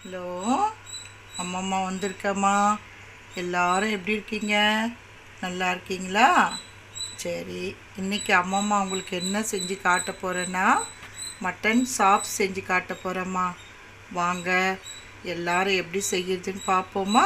Hello அம்மம்மா வந்திருக்கம்மா எல்லாரும் எப்படி இருக்கீங்க நல்லா இருக்கீங்களா சரி இன்னைக்கு அம்மம்மா உங்களுக்கு என்ன செஞ்சு காட்ட போகிறேன்னா மட்டன் சாப்ஸ் செஞ்சு காட்ட போகிறேம்மா வாங்க எல்லாரும் எப்படி செய்யறதுன்னு பார்ப்போமா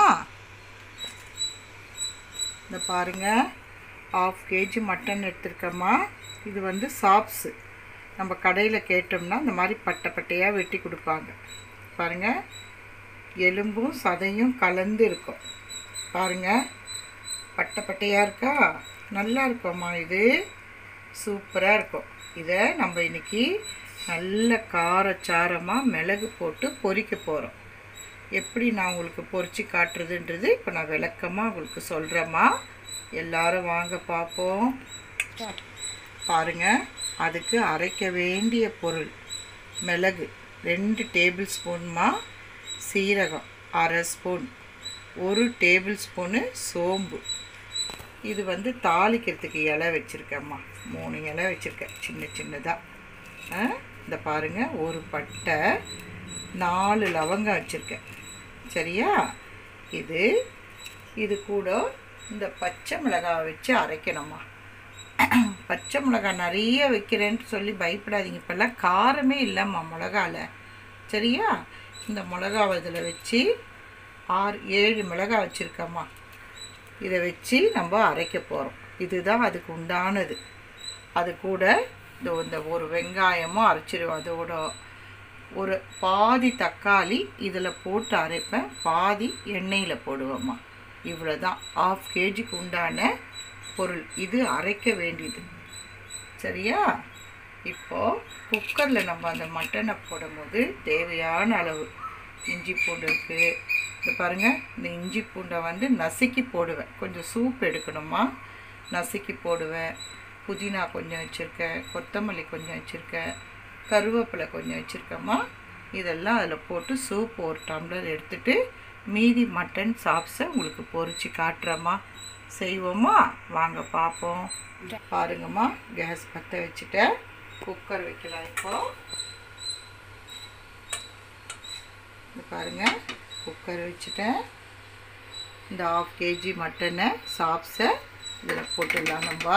இந்த பாருங்க ஆஃப் கேஜி மட்டன் எடுத்திருக்கேம்மா இது வந்து சாப்ஸு நம்ம கடையில் கேட்டோம்னா இந்த மாதிரி பட்டை பட்டையாக வெட்டி கொடுப்பாங்க பாருங்க எலும்பும் சதையும் கலந்து இருக்கும் பாருங்க பட்டை பட்டையாக இருக்கா நல்லா இருக்கும்மா இது சூப்பராக இருக்கும் இதை நம்ம இன்னைக்கு நல்ல காரச்சாரமாக மிளகு போட்டு பொரிக்க போகிறோம் எப்படி நான் உங்களுக்கு பொரிச்சு காட்டுறதுன்றது இப்போ நான் விளக்கமாக உங்களுக்கு சொல்கிறேம்மா எல்லாரும் வாங்க பார்ப்போம் பாருங்க அதுக்கு அரைக்க வேண்டிய பொருள் மிளகு ரெண்டு டேபிள் ஸ்பூன்மா சீரகம் அரை ஸ்பூன் ஒரு டேபிள் ஸ்பூனு சோம்பு இது வந்து தாளிக்கிறதுக்கு இலை வச்சுருக்கேம்மா மூணு இலை வச்சுருக்கேன் சின்ன சின்னதாக இந்த பாருங்கள் ஒரு பட்டை நாலு லவங்கம் வச்சுருக்கேன் சரியா இது இது கூட இந்த பச்சை மிளகாய் வச்சு அரைக்கணும்மா பச்சை மிளகாய் நிறைய வைக்கிறேன்ட்டு சொல்லி பயப்படாதீங்க இப்போல்லாம் காரமே இல்லைம்மா மிளகால சரியா இந்த மிளகாவை இதில் வச்சு ஆறு ஏழு மிளகாய் வச்சுருக்கம்மா இதை வச்சு நம்ம அரைக்க போகிறோம் இதுதான் அதுக்கு உண்டானது அது கூட இந்த இந்த ஒரு வெங்காயமும் அரைச்சிருவோம் அதோட ஒரு பாதி தக்காளி இதில் போட்டு அரைப்பேன் பாதி எண்ணெயில் போடுவேம்மா இவ்வளோ தான் ஆஃப் கேஜிக்கு உண்டான பொருள் இது அரைக்க வேண்டியது சரியா இப்போது குக்கரில் நம்ம அந்த மட்டனை போடும்போது தேவையான அளவு இஞ்சி பூண்டு இருக்குது இது பாருங்கள் இந்த இஞ்சி பூண்டை வந்து நசுக்கி போடுவேன் கொஞ்சம் சூப் எடுக்கணுமா நசுக்கி போடுவேன் புதினா கொஞ்சம் வச்சுருக்கேன் கொத்தமல்லி கொஞ்சம் வச்சுருக்கேன் கருவேப்பிலை கொஞ்சம் வச்சுருக்கேம்மா இதெல்லாம் அதில் போட்டு சூப் ஒரு டம்ளர் எடுத்துட்டு மீதி மட்டன் சாப்ஸை உங்களுக்கு பொரிச்சு காட்டுறேம்மா செய்வோமா வாங்க பார்ப்போம் பாருங்கம்மா கேஸ் பற்ற வச்சுட்டேன் குக்கர் வைக்கலாம் இப்போ இது பாருங்க குக்கர் வச்சுட்டேன் இந்த ஆஃப் கேஜி மட்டனை சாப்ஸை இதில் போட்டுடலாம் நம்ம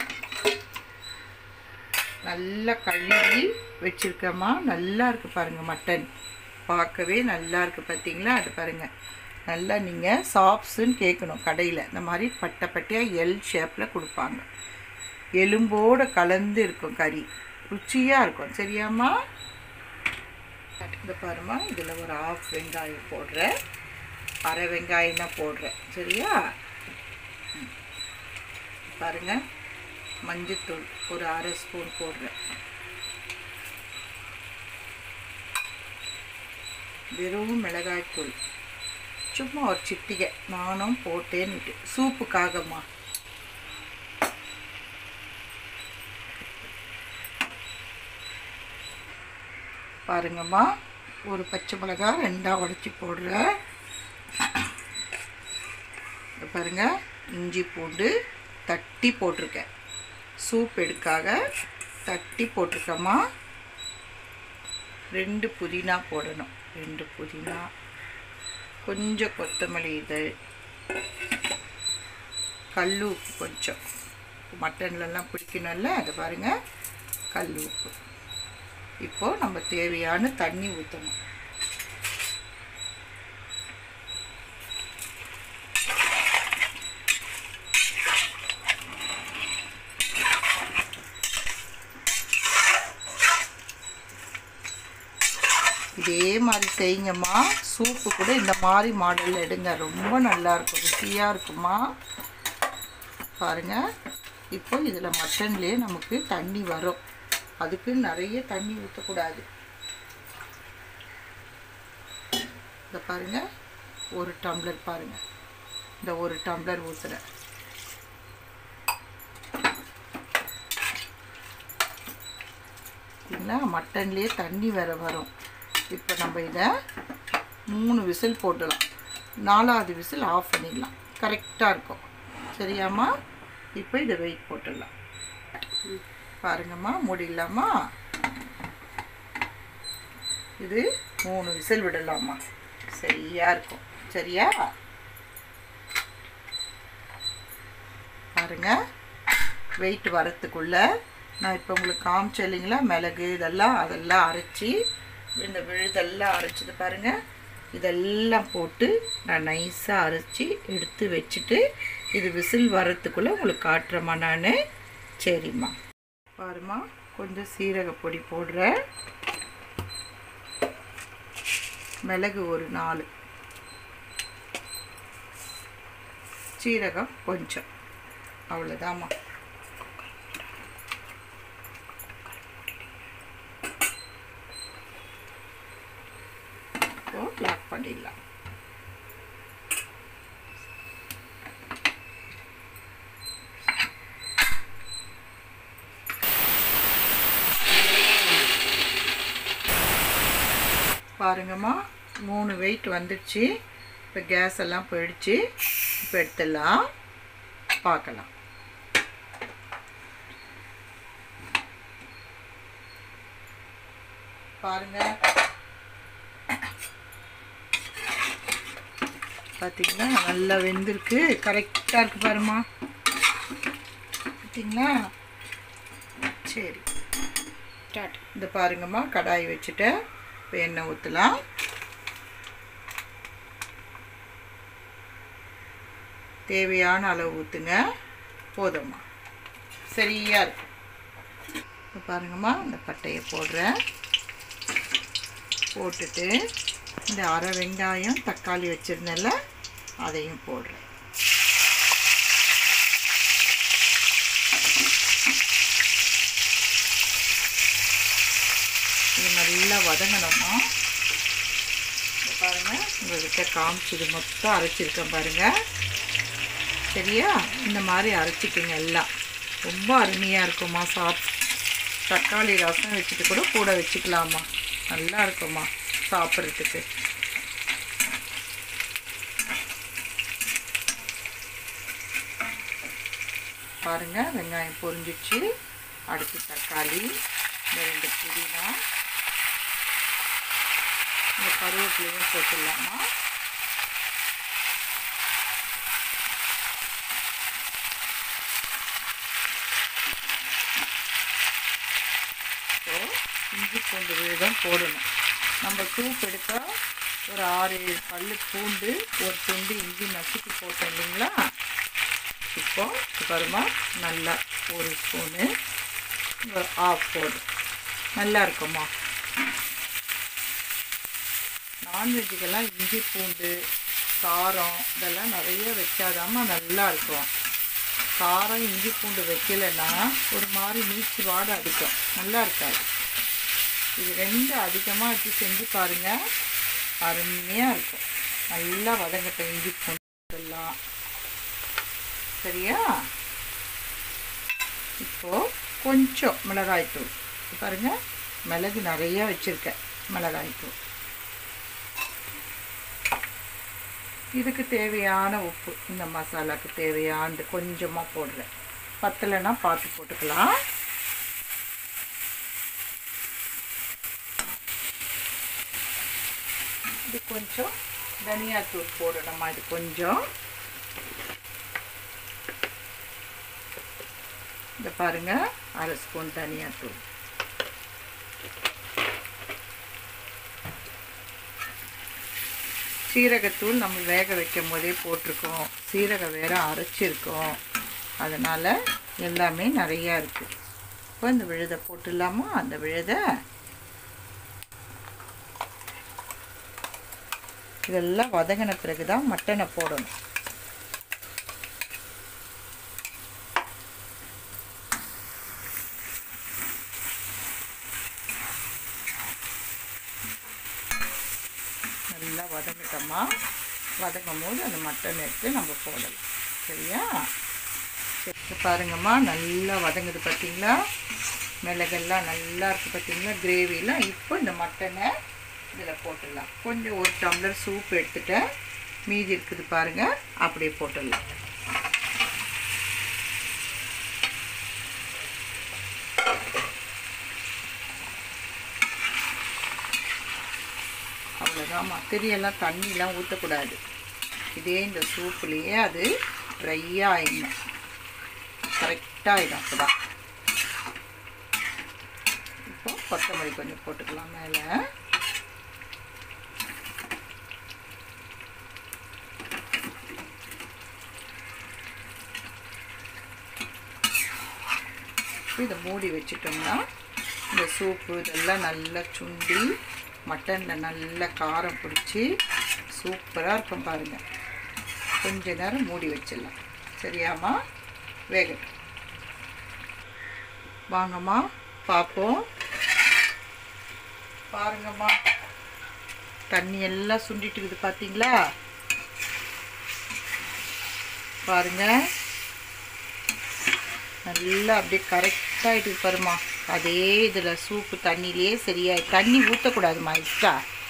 நல்லா கழுவி வச்சுருக்கேம்மா நல்லா இருக்குது பாருங்கள் மட்டன் பார்க்கவே நல்லா இருக்குது பார்த்தீங்களா அது பாருங்கள் நல்லா நீங்கள் சாப்ஸுன்னு கேட்கணும் கடையில் இந்த மாதிரி பட்டை பட்டையாக எல் ஷேப்பில் கொடுப்பாங்க எலும்போடு கலந்து இருக்கும் கறி ருச்சியாக இருக்கும் சரியாம்மா இந்த பாருமா இதில் ஒரு ஆஃப் வெங்காயம் போடுறேன் அரை வெங்காயம் தான் போடுறேன் சரியா பாருங்கள் மஞ்சத்தூள் ஒரு அரை ஸ்பூன் போடுறேன் வெறும் மிளகாய்த்தூள் சும்மா ஒரு சிட்டிகை நானும் போட்டேன்னுட்டு சூப்புக்காகம்மா பாருங்கம்மா ஒரு பச்சை மிளகாய் ரெண்டாக உடச்சி போடுறேன் பாருங்க இஞ்சி பூண்டு தட்டி போட்டிருக்கேன் சூப் எடுக்காக தட்டி போட்டிருக்கேம்மா ரெண்டு புதினா போடணும் ரெண்டு புதினா கொஞ்சம் கொத்தமல்லி இதழ் கல் உப்பு கொஞ்சம் மட்டன்லலாம் பிடிக்கணும்ல அதை பாருங்கள் கல் உப்பு இப்போது நம்ம தேவையான தண்ணி ஊற்றணும் இதே மாதிரி செய்யுங்கம்மா சூப்பு கூட இந்த மாதிரி மாடலில் எடுங்க ரொம்ப நல்லாயிருக்கும் ருசியாக இருக்குமா பாருங்கள் இப்போ இதில் மட்டன்லேயே நமக்கு தண்ணி வரும் அதுக்கு நிறைய தண்ணி ஊற்றக்கூடாது இந்த பாருங்கள் ஒரு டம்ளர் பாருங்கள் இந்த ஒரு டம்ளர் ஊற்றுறேன் பார்த்தீங்களா மட்டன்லேயே தண்ணி வேற வரும் இப்போ நம்ம இதை மூணு விசில் போட்டுடலாம் நாலாவது விசில் ஆஃப் பண்ணிடலாம் கரெக்டாக இருக்கும் சரியாம்மா இப்போ இதை வெயிட் போட்டுடலாம் பாருங்கம்மா மூடிடலாமா இது மூணு விசில் விடலாமா சரியா இருக்கும் சரியா பாருங்க வெயிட் வரத்துக்குள்ள நான் இப்போ உங்களுக்கு காமிச்சேன் இல்லைங்களா மிளகு இதெல்லாம் அதெல்லாம் அரைச்சி இந்த விழுதெல்லாம் அரைச்சது பாருங்க இதெல்லாம் போட்டு நான் நைஸாக அரைச்சி எடுத்து வச்சுட்டு இது விசில் வர்றதுக்குள்ளே உங்களுக்கு காட்டுறேம்மா நான் சரிம்மா பாருமா கொஞ்சம் சீரக பொடி போடுறேன் மிளகு ஒரு நாலு சீரகம் கொஞ்சம் அவ்வளோதாம்மா இப்போ லாக் பண்ணிடலாம் பாருங்கம்மா மூணு வெயிட் வந்துடுச்சு இப்போ கேஸ் எல்லாம் போயிடுச்சு இப்போ எடுத்துடலாம் பார்க்கலாம் பாருங்க பார்த்தீங்களா நல்லா வெந்திருக்கு கரெக்டாக இருக்கு பாருமா பார்த்தீங்களா சரி ஸ்டார்ட் இந்த பாருங்கம்மா கடாய் வச்சுட்டேன் இப்போ எண்ணெய் ஊற்றலாம் தேவையான அளவு ஊற்றுங்க போதும்மா சரியா இருக்கும் இப்போ பாருங்கம்மா இந்த பட்டையை போடுறேன் போட்டுட்டு இந்த அரை வெங்காயம் தக்காளி வச்சுருந்தேன்ல அதையும் போடுறேன் இது நல்லா வதங்கணுமா இங்க பாருங்க உங்கள்கிட்ட காமிச்சது மொத்தம் அரைச்சிருக்கேன் பாருங்க சரியா இந்த மாதிரி அரைச்சிக்கோங்க எல்லாம் ரொம்ப அருமையாக இருக்குமா சாப் தக்காளி ரசம் வச்சுட்டு கூட கூட வச்சுக்கலாமா நல்லா இருக்குமா சாப்பிட்றதுக்கு பாருங்க வெங்காயம் பொரிஞ்சிச்சு அடுத்து தக்காளி இந்த ரெண்டு புதினா இந்த கருவேப்பிலையும் போட்டுடலாமா ஸோ இஞ்சி பூண்டு விழுதம் போடணும் நம்ம சூப் எடுத்தால் ஒரு ஆறு ஏழு பல் பூண்டு ஒரு துண்டு இஞ்சி நசுக்கி போட்டோம் இல்லைங்களா இப்போ பாருமா நல்லா ஒரு ஸ்பூனு ஒரு ஆஃப் போடும் நல்லா இருக்குமா நான்வெஜ்ஜுக்கெல்லாம் இஞ்சி பூண்டு காரம் இதெல்லாம் நிறைய வச்சாதாம்மா நல்லா இருக்கும் காரம் இஞ்சி பூண்டு வைக்கலைன்னா ஒரு மாதிரி நீச்சி வாடை அடிக்கும் நல்லா இருக்காது இது ரெண்டு அதிகமாக வச்சு செஞ்சு பாருங்கள் அருமையாக இருக்கும் நல்லா வதங்கட்டும் இஞ்சி பூண்டு எல்லாம் சரியா இப்போது கொஞ்சம் மிளகாய்த்தூள் பாருங்கள் மிளகு நிறைய வச்சுருக்கேன் மிளகாய்த்தூள் இதுக்கு தேவையான உப்பு இந்த மசாலாவுக்கு தேவையானது கொஞ்சமாக போடுறேன் பத்தலைன்னா பார்த்து போட்டுக்கலாம் இது கொஞ்சம் தனியாத்தூள் போடணுமா இது கொஞ்சம் இந்த பாருங்க அரை ஸ்பூன் தனியாத்தூள் சீரகத்தூள் நம்ம வேக வைக்கும் போதே போட்டிருக்கோம் சீரகம் வேற அரைச்சிருக்கோம் அதனால் எல்லாமே நிறையா இருக்குது இப்போ இந்த விழுதை போட்டுடலாமா அந்த விழுதை இதெல்லாம் வதங்கின பிறகு தான் மட்டனை போடணும் நல்லா வதங்கிட்டோமா வதங்கும் போது அந்த மட்டன் எடுத்து நம்ம போடலாம் சரியா சரி பாருங்கம்மா நல்லா வதங்குது பார்த்தீங்களா மிளகெல்லாம் நல்லா இருக்குது பார்த்தீங்களா கிரேவிலாம் இப்போ இந்த மட்டனை இதில் போட்டுடலாம் கொஞ்சம் ஒரு டம்ளர் சூப் எடுத்துட்டேன் மீதி இருக்குது பாருங்கள் அப்படியே போட்டுடலாம் அவ்வளோதாம்மா பத்திரியெல்லாம் தண்ணிலாம் ஊற்றக்கூடாது இதே இந்த சூப்புலேயே அது ட்ரையாக ஆயிடணும் கரெக்டாக ஆகிடும் அப்போ தான் இப்போ கொத்தமல்லி கொஞ்சம் போட்டுக்கலாம் மேலே இதை மூடி வச்சிட்டோம்னா இந்த சூப்பு இதெல்லாம் நல்லா சுண்டி மட்டனில் நல்ல காரம் பிடிச்சி சூப்பராக இருக்கும் பாருங்கள் கொஞ்ச நேரம் மூடி வச்சிடலாம் சரியாம்மா வேகட்டும் வாங்கம்மா பார்ப்போம் பாருங்கம்மா தண்ணி எல்லாம் சுண்டிட்டு இருக்குது பார்த்தீங்களா பாருங்க நல்லா அப்படியே கரெக்டாகிட்டு பாருமா அதே இதில் சூப்பு தண்ணியிலே சரியா தண்ணி ஊற்றக்கூடாதுமா எக்ஸ்ட்ரா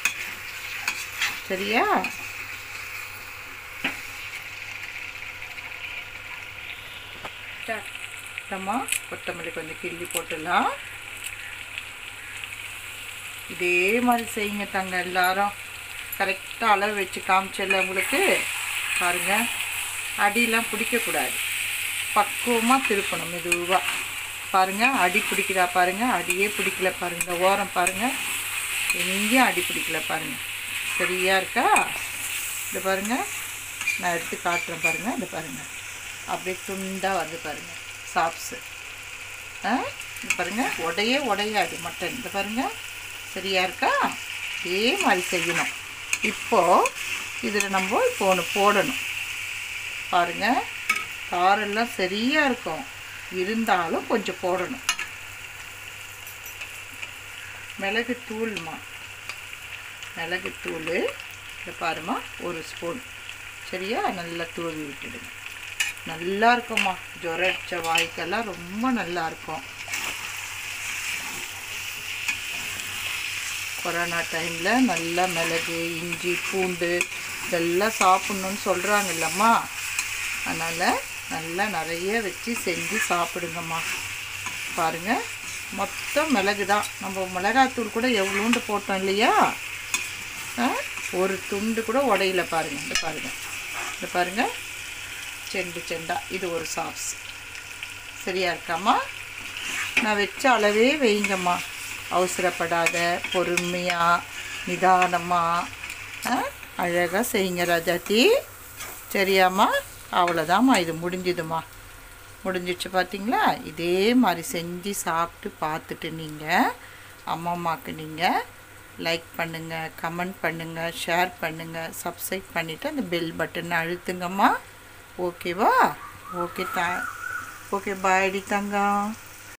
சரியா நம்ம கொத்தமல்லி கொஞ்சம் கிள்ளி போட்டுடலாம் இதே மாதிரி செய்யுங்க தங்க எல்லாரும் கரெக்டாக அளவு வச்சு காமிச்சல உங்களுக்கு பாருங்கள் அடியெலாம் பிடிக்கக்கூடாது பக்குவமாக திருப்பணும் மெதுவாக பாருங்கள் அடி பிடிக்குதா பாருங்கள் அடியே பிடிக்கல பாருங்கள் இந்த ஓரம் பாருங்கள் எங்கேயும் அடி பிடிக்கல பாருங்கள் சரியா இருக்கா இது பாருங்கள் நான் எடுத்து காட்டுறேன் பாருங்கள் இது பாருங்கள் அப்படியே துண்டாக வருது பாருங்கள் சாப்ஸு ஆ இது பாருங்கள் உடையே உடையாது மட்டன் இது பாருங்கள் சரியா இருக்கா இதே மாதிரி செய்யணும் இப்போது இதில் நம்ம இப்போ ஒன்று போடணும் பாருங்கள் காரெல்லாம் சரியாக இருக்கும் இருந்தாலும் கொஞ்சம் போடணும் மிளகு தூள்மா மிளகு தூள் இதை பாருமா ஒரு ஸ்பூன் சரியா நல்லா தூவி விட்டுடுங்க நல்லா இருக்கும்மா ஜுரம் அடிச்ச வாய்க்கெல்லாம் ரொம்ப நல்லா இருக்கும் கொரோனா டைமில் நல்லா மிளகு இஞ்சி பூண்டு இதெல்லாம் சாப்பிட்ணுன்னு சொல்கிறாங்க இல்லைம்மா அதனால் நல்லா நிறைய வச்சு செஞ்சு சாப்பிடுங்கம்மா பாருங்கள் மொத்தம் மிளகு தான் நம்ம மிளகாத்தூள் கூட எவ்வளோண்டு போட்டோம் இல்லையா ஆ? ஒரு துண்டு கூட உடையில பாருங்கள் இந்த பாருங்கள் இந்த பாருங்கள் செண்டு செண்டா இது ஒரு சாஸ் சரியா இருக்காம்மா நான் வச்ச அளவே வைங்கம்மா அவசரப்படாத பொறுமையாக நிதானமாக அழகாக செய்யுங்க ராஜாத்தி சரியாம்மா அவ்வளோதாம்மா இது முடிஞ்சுதும்மா முடிஞ்சிடுச்சு பார்த்தீங்களா இதே மாதிரி செஞ்சு சாப்பிட்டு பார்த்துட்டு நீங்கள் அம்மாம்மாக்கு நீங்கள் லைக் பண்ணுங்கள் கமெண்ட் பண்ணுங்கள் ஷேர் பண்ணுங்கள் சப்ஸ்கிரைப் பண்ணிவிட்டு அந்த பெல் பட்டனை அழுத்துங்கம்மா ஓகேவா ஓகே தா ஓகே பாய்டி தங்கம்